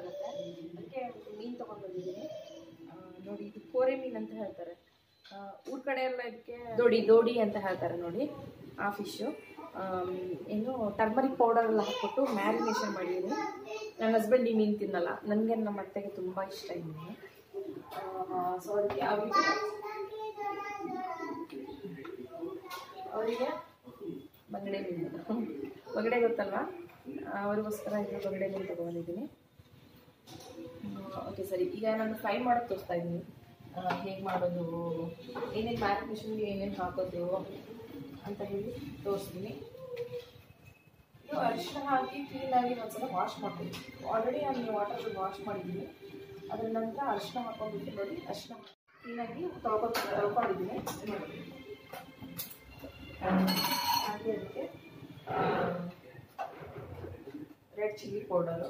ಆಗುತ್ತೆ ಅದಕ್ಕೆ ಮೀನು ತೊಗೊಂಡು ಬಂದಿದ್ದೀನಿ ಆ, ನೋಡಿ ಇದು ಕೋರೆ ಮೀನು ಅಂತ ಹೇಳ್ತಾರೆ ಆ, ಊರ್ ಕಡೆ ಎಲ್ಲ ಇದಕ್ಕೆ ದೋಡಿ ದೋಡಿ ಅಂತ ಹೇಳ್ತಾರೆ ನೋಡಿ ಆ ಫಿಶ್ಶು ಏನು ಟರ್ಮರಿಕ್ ಪೌಡರ್ ಎಲ್ಲ ಹಾಕ್ಬಿಟ್ಟು ಮ್ಯಾರಿನೇಷನ್ ಮಾಡಿದ್ದೀನಿ ನನ್ನ ಹಸ್ಬೆಂಡ್ ಈ ಮೀನು ತಿನ್ನಲ್ಲ ನನಗೆ ನಮ್ಮ ಅತ್ತೆಗೆ ತುಂಬ ಇಷ್ಟ ಈ ಮೀನು ಸೊ ಅದಕ್ಕೆ ಅವರಿಗೆ ಅವರಿಗೆ ಬಂಗಡೆ ಮೀನು ಬಂಗಡೆ ಗೊತ್ತಲ್ವಾ ಅವ್ರಿಗೋಸ್ಕರ ಇದು ಬಂಗಡೆ ಮೀನು ತೊಗೊಂಡಿದ್ದೀನಿ ಓಕೆ ಸರಿ ಈಗ ನಾನು ಫ್ರೈ ಮಾಡೋದು ತೋರಿಸ್ತಾ ಇದ್ದೀನಿ ಹೇಗೆ ಮಾಡೋದು ಏನೇನು ಮ್ಯಾರಿನೇಷನ್ಗೆ ಏನೇನು ಹಾಕೋದು ಅಂತ ಹೇಳಿ ತೋರಿಸ್ತೀನಿ ಇದು ಅರಿಶಿನ ಹಾಕಿ ಕ್ಲೀನಾಗಿ ಒಂದ್ಸಲ ವಾಶ್ ಮಾಡ್ತೀನಿ ಆಲ್ರೆಡಿ ನಾನು ವಾಟರ್ ವಾಶ್ ಮಾಡಿದ್ದೀನಿ ಅದರ ನಂತರ ಅರಿಶಿನ ಹಾಕೊಂಡ್ಬಿಟ್ಟು ನೋಡಿ ಅರಿಶಿನ ಕ್ಲೀನಾಗಿ ತೊಳ್ಕೊಂಡು ತೊಳ್ಕೊಂಡಿದ್ದೀನಿ ಹಾಗೆ ಅದಕ್ಕೆ red chilli powder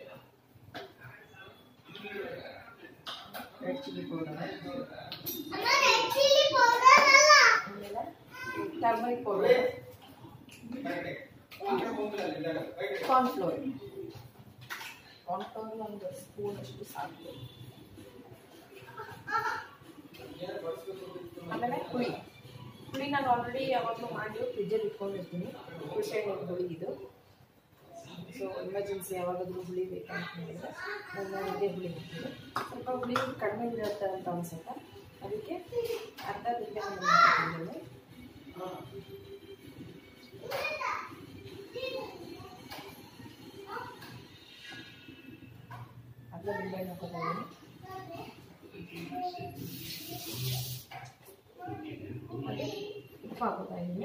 red chilli powder ಆಮೇಲೆ ಟರ್ಮರಿಕ್ ಪೌಡರ್ ಕಾರ್ನ್ಫ್ಲೋರ್ ಕಾರ್ನ್ಫ್ಲೋರ್ ಒಂದು ಸ್ಪೂನ್ ಅಷ್ಟು ಸಾಕು ಆಮೇಲೆ ಹುಳಿ ಹುಳಿ ನಾನು ಆಲ್ರೆಡಿ ಯಾವಾಗಲೂ ಮಾಡಿ ಫ್ರಿಜ್ಜಲ್ಲಿ ಇಟ್ಕೊಂಡಿರ್ತೀನಿ ಹುಳಿಸೆಹಣ್ಣು ಹುಳಿ ಇದು ಸೊ ಎಮರ್ಜೆನ್ಸಿ ಯಾವಾಗಾದ್ರೂ ಹುಳಿ ಬೇಕಂತ ಹೇಳಿದ್ರೆ ನಾನು ಇದೇ ಹುಳಿ ಹಾಕ್ತೀನಿ ಸ್ವಲ್ಪ ಹುಳಿ ಕಡಿಮೆ ಇರುತ್ತೆ ಅಂತ ಅನ್ಸುತ್ತೆ ಅದಕ್ಕೆ ಅರ್ಧ ಗಂಟೆ ಹಾಕಿದ್ದೀನಿ ಅರ್ಧ ಗಂಟೆ ಹಾಕೋತಾ ಇದ್ದೀನಿ ಮತ್ತೆ ಉಪ್ಪು ಹಾಕೋತಾ ಇದ್ದೀನಿ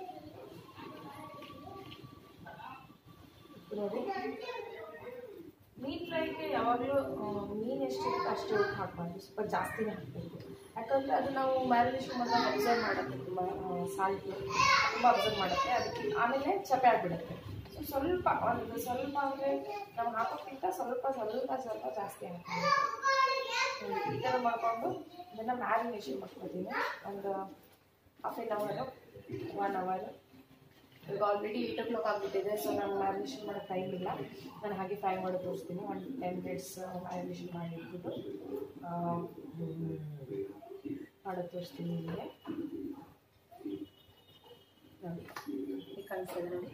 ನೋಡಿ ಮೀನು ಫ್ರೈಗೆ ಯಾವಾಗಲೂ ಮೀನು ಎಷ್ಟಿರುತ್ತೆ ಅಷ್ಟು ಉಪ್ಪು ಹಾಕಬಾರ್ದು ಸ್ವಲ್ಪ ಜಾಸ್ತಿನೇ ಹಾಕಬೇಕು ಯಾಕಂದರೆ ಅದು ನಾವು ಮ್ಯಾರಿನೇಷನ್ ಮಾಡಿದಾಗ ಅಬ್ಸರ್ವ್ ಮಾಡುತ್ತೆ ತುಂಬ ಸಾಲ್ಟ್ ತುಂಬ ಅಬ್ಸರ್ವ್ ಮಾಡುತ್ತೆ ಅದಕ್ಕೆ ಆಮೇಲೆ ಚಪೆ ಆಗಿಬಿಡುತ್ತೆ ಸೊ ಸ್ವಲ್ಪ ಒಂದು ಸ್ವಲ್ಪ ಅಂದರೆ ನಾವು ಹಾಕೋಕ್ಕಿಂತ ಸ್ವಲ್ಪ ಸ್ವಲ್ಪ ಸ್ವಲ್ಪ ಜಾಸ್ತಿ ಹಾಕಬೇಕು ಈ ಥರ ಮಾಡಿಕೊಂಡು ಇದನ್ನು ಮ್ಯಾರಿನೇಷನ್ ಮಾಡ್ಕೊತೀನಿ ಒಂದು ಹಾಫ್ ಆನ್ ಅವರು ಒನ್ ಅವರು ಈಗ ಆಲ್ರೆಡಿ ಏಯ್ಟ್ ಓ ಕ್ಲಾಕ್ ಆಗಿಬಿಟ್ಟಿದೆ ಸೊ ನಾನು ಮ್ಯಾರಿನೇಷನ್ ಮಾಡೋ ಟೈಮ್ ಇಲ್ಲ ನಾನು ಹಾಗೆ ಫ್ರೈ ಮಾಡಿ ತೋರಿಸ್ತೀನಿ ಒಂದು ಟೆನ್ ಮಿನಿಟ್ಸ್ ಮ್ಯಾರಿನೇಷನ್ ಮಾಡಿ ಇಟ್ಬಿಟ್ಟು ಮಾಡೋದು ತೋರಿಸ್ತೀನಿ ನಿಮಗೆ ನೋಡಿ ಈ ಕಾಣಿಸ್ತಿದೆ ನೋಡಿ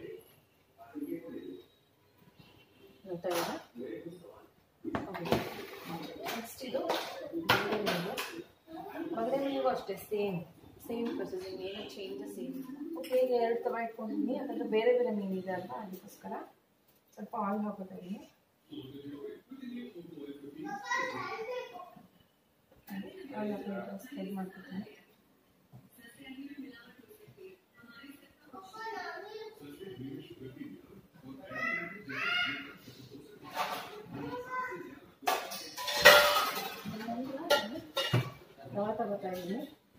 ನೋಡ್ತಾ ಇದ್ದೀರಾ ಓಕೆ ನೆಕ್ಸ್ಟ್ ಇದು ಬಂಗಡೆ ಮೀನು ಬಂಗಡೆ ಮೀನಿಗೂ ಅಷ್ಟೇ ಸೇಮ್ ಸೇಮ್ ಪ್ರೊಸೆಸಿಂಗ್ ಏನು ಚೇಂಜಸ್ ಏನು ಓಕೆ ಈಗ ಎರಡು ಥರ ಇಟ್ಕೊಂಡಿದ್ದೀನಿ ಯಾಕಂದರೆ ಬೇರೆ ಬೇರೆ ಮೀನಿದೆ ಅಲ್ವ ಅದಕ್ಕೋಸ್ಕರ ಸ್ವಲ್ಪ ಆಯಿಲ್ ಹಾಕೋತಾ ಇದ್ದೀನಿ ಆಯಿಲ್ ಹಾಕಿ ಸ್ಪ್ರೆಡ್ ಮಾಡ್ಕೊತೀನಿ ರವೆ ತಗೋತಾ ಇದ್ದೀನಿ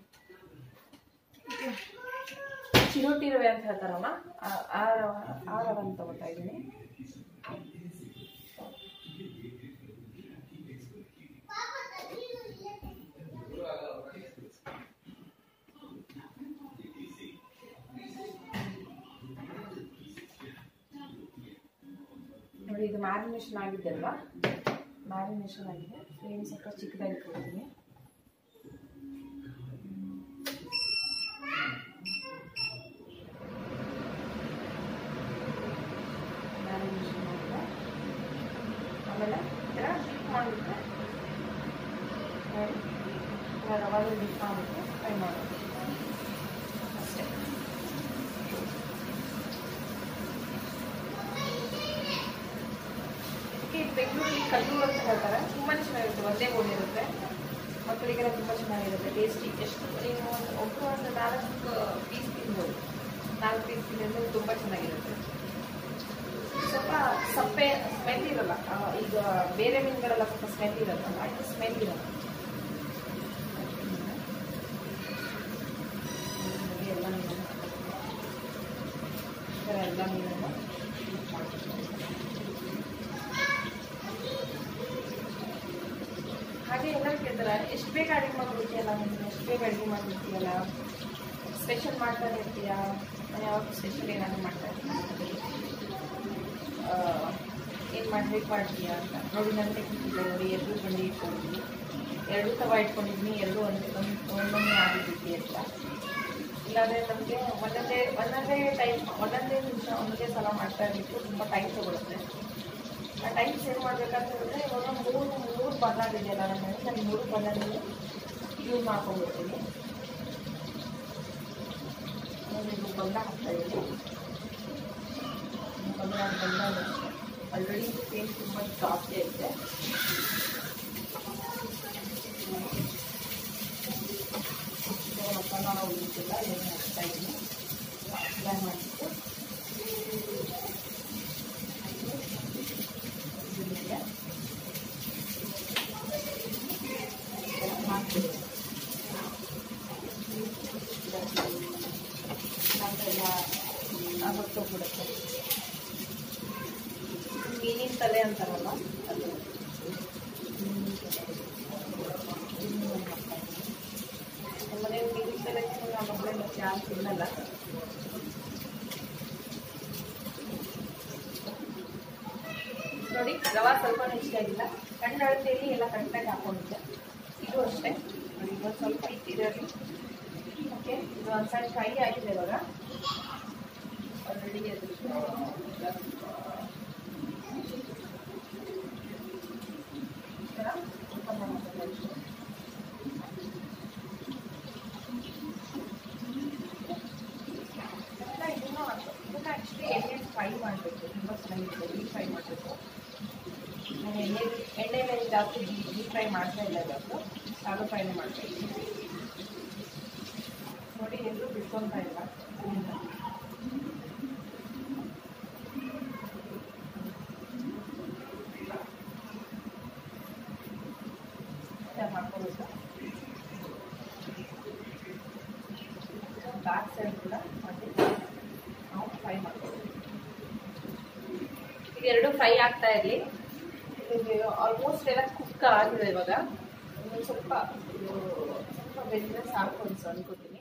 ಚಿರೋಟಿ ರವೆ ಅಂತ ಹೇಳ್ತಾರಲ್ಲ ಆ- ಆ ರವೆ ಆ ರವೆ ತಗೋತಾ ಇದ್ದೀನಿ ನೋಡಿ ಇದು ಮ್ಯಾರಿನೇಷನ್ ಆಗಿದೆ ಅಲ್ವಾ ಮ್ಯಾರಿನೇಷನ್ ಆಗಿದೆ ಫ್ಲೇಮ್ ಸ್ವಲ್ಪ ಚಿಕ್ಕದಾಗಿ ಇಟ್ಕೊಳ್ತೀನಿ ಮ್ಯಾರಿನೇಷನ್ ಮಾಡಿದ್ರೆ ಆಮೇಲೆ ಇದರ ಡಿಪ್ ಮಾಡಿಬಿಟ್ರೆ ನೋಡಿ ಇದರ ರವಾದಲ್ಲಿ ಡಿಪ್ ಮಾಡಿಬಿಟ್ಟು ಫ್ರೈ ಮಾಡೋದು ಅಷ್ಟೇ ಇದಕ್ಕೆ ಬೆಂಗಳೂರಲ್ಲಿ ಕಲ್ಲೂರು ಅಂತ ಹೇಳ್ತಾರೆ ತುಂಬಾ ಚೆನ್ನಾಗಿರುತ್ತೆ ಒಂದೇ ಗೋಣಿ ಇರುತ್ತೆ ಮಕ್ಕಳಿಗೆಲ್ಲ ತುಂಬ ಚೆನ್ನಾಗಿರುತ್ತೆ ಟೇಸ್ಟಿ ಎಷ್ಟು ನೀವು ಒಂದು ಒಬ್ಬರು ಒಂದು ನಾಲ್ಕು ಪೀಸ್ ತಿನ್ಬೋದು ನಾಲ್ಕು ಪೀಸ್ ತಿಂದರೆ ತುಂಬ ಚೆನ್ನಾಗಿರುತ್ತೆ ಸ್ವಲ್ಪ ಸಪ್ಪೆ ಸ್ಮೆಲ್ ಇರಲ್ಲ ಆ, ಈಗ ಬೇರೆ ಮೀನುಗಳೆಲ್ಲ ಸ್ವಲ್ಪ ಸ್ಮೆಲ್ ಇರಲ್ಲ ಇದು ಸ್ಮೆಲ್ ಇರಲ್ಲ ಹಾಗೆ ಎಲ್ಲ ಮೀನನ್ನು ಈ ಥರ ಎಲ್ಲ ಮೀನನ್ನು ಹಾಗೆ ಎಲ್ಲರೂ ಕೇಳ್ತಾರೆ ಎಷ್ಟು ಬೇಗ ಅಡುಗೆ ಮಾಡ್ಬಿಡ್ತೀಯಲ್ಲ ನೀನು ಎಷ್ಟು ಬೇಗ ಅಡುಗೆ ಮಾಡ್ಬಿಡ್ತೀಯಲ್ಲ ಸ್ಪೆಷಲ್ ಮಾಡ್ತಾನೆ ಇರ್ತೀಯಾ ನಾನು ಯಾವಾಗ ಸ್ಪೆಷಲ್ ಏನಾದರೂ ಮಾಡ್ತಾ ಇರ್ತೀನಿ ಆ, ಏನು ಮಾಡ್ಬೇಕು ಮಾಡ್ತೀಯಾ ಅಂತ ನೋಡಿ ನನ್ನ ಟೆಕ್ನಿಕ್ ಇದೆ ನೋಡಿ ಎರಡು ಬಂಡಿ ಇಟ್ಕೊಂಡಿದ್ದೀನಿ ಎರಡು ತವ ಇಟ್ಕೊಂಡಿದ್ದೀನಿ ಎರಡು ಒಂದು ಒಂದು ಒಂದೊಂದೇ ಆಗಿಬಿಟ್ಟು ಅಂತ ಇಲ್ಲಾಂದರೆ ನಮಗೆ ಒಂದೊಂದೇ ಒಂದೊಂದೇ ಟೈಮ್ ಒಂದೊಂದೇ ನಿಮಿಷ ಒಂದೊಂದೇ ಸಲ ಮಾಡ್ತಾ ಇರಬೇಕು ತುಂಬ ಟೈಮ್ ತೊಗೊಳುತ್ತೆ ಆ ಟೈಮ್ ಸೇವ್ ಮಾಡಬೇಕಂತ ಹೇಳಿದ್ರೆ ಇವಾಗ ಮೂರು ಮೂರು ಬಣ್ಣ ಇದೆಯಲ್ಲ ನಮ್ಮ ಮನೆ ನಾನು ಮೂರು ಬಣ್ಣದಲ್ಲಿ ಯೂಸ್ ಮಾಡ್ಕೊಂಡ್ಬಿಡ್ತೀನಿ ಇದು ಬಣ್ಣ ಹಾಕ್ತಾ ಇದ್ದೀನಿ ಬಣ್ಣ ಬಣ್ಣ ಆಲ್ರೆಡಿ ಪೇಂಟ್ ತುಂಬ ಜಾಸ್ತಿ ಐತೆ ಮಸಾಲ ಉಳಿತಿಲ್ಲ ಏನು ಹಾಕ್ತಾ ಇದ್ದೀನಿ ಫ್ರೈ ಮಾಡಿಬಿಟ್ಟು ಇದಕ್ಕೆ ಹಾಕ್ಬಿಡಿ ನಂತರ ಹೊತ್ತೋಗ್ಬಿಡುತ್ತೆ ಮೀನಿನ ತಲೆ ಅಂತಾರಲ್ಲ ಅದು ನಮ್ಮನೆ ಮೀನಿನ ತಲೆ ನಮ್ಮ ಮಕ್ಕಳೇ ಮತ್ತೆ ಯಾರು ತಿನ್ನಲ್ಲ ನೋಡಿ ರವಾ ಸ್ವಲ್ಪ ಇಷ್ಟ ಆಗಿಲ್ಲ ಕಣ್ಣು ಅಳತೆಯಲ್ಲಿ ಎಲ್ಲ ಕರೆಕ್ಟಾಗಿ ಹಾಕೊಂಡಿದ್ದೆ ಇದು ಅಷ್ಟೇ ನೋಡಿ ಇದೊಂದು ಸ್ವಲ್ಪ ಇಟ್ಟಿರೋದು ಓಕೆ ಇದು ಒಂದು ಸೈಡ್ ಫ್ರೈ ಆಗಿದೆ ಇವಾಗ ಆಲ್ರೆಡಿ ಅದು ಈ ಥರ open ಮಾಡ್ಬೇಕು. ಎಲ್ಲ ಇದನ್ನು ಇದನ್ನು ಆ್ಯಕ್ಚುಲಿ ಎಣ್ಣೆ ಫ್ರೈ ಮಾಡಬೇಕು ತುಂಬ ಚೆನ್ನಾಗಿದೆ ಡೀಪ್ ಫ್ರೈ ಮಾಡಬೇಕು ನಾನು ಎಣ್ಣೆ ಎಣ್ಣೆಯಲ್ಲಿ ಜಾಸ್ತಿ ಡೀಪ್ ಫ್ರೈ ಮಾಡ್ತಾ ಇಲ್ಲ ಇವತ್ತು ಶಾಲೋ ಫ್ರೈನೇ ಮಾಡ್ತಾ ಇದ್ದೀನಿ ನೋಡಿ ಎಲ್ಲರೂ ಬಿಟ್ಕೊತಾ ಇಲ್ಲ ಇದನ್ನ. ಇದನ್ನ ಹಾಕ್ಕೊಬೇಕು ಬ್ಯಾಕ್ ಸೈಡ್ ಕೂಡ ಮಾಡಿ ನಾವು ಫ್ರೈ ಮಾಡ್ಕೊಬೇಕು ಇವೆರಡು ಫ್ರೈ ಆಗ್ತಾ ಇರಲಿ ಆಲ್ಮೋಸ್ಟ್ ಎಲ್ಲ ಕುಕ್ ಆಗಿದೆ ಇವಾಗ ಇನ್ನೊಂದು ಸ್ವಲ್ಪ ಇದು ಸ್ವಲ್ಪ ಬೆಂದರೆ ಸಾಕು ಅನ್ಸು ಅನ್ಕೋತೀನಿ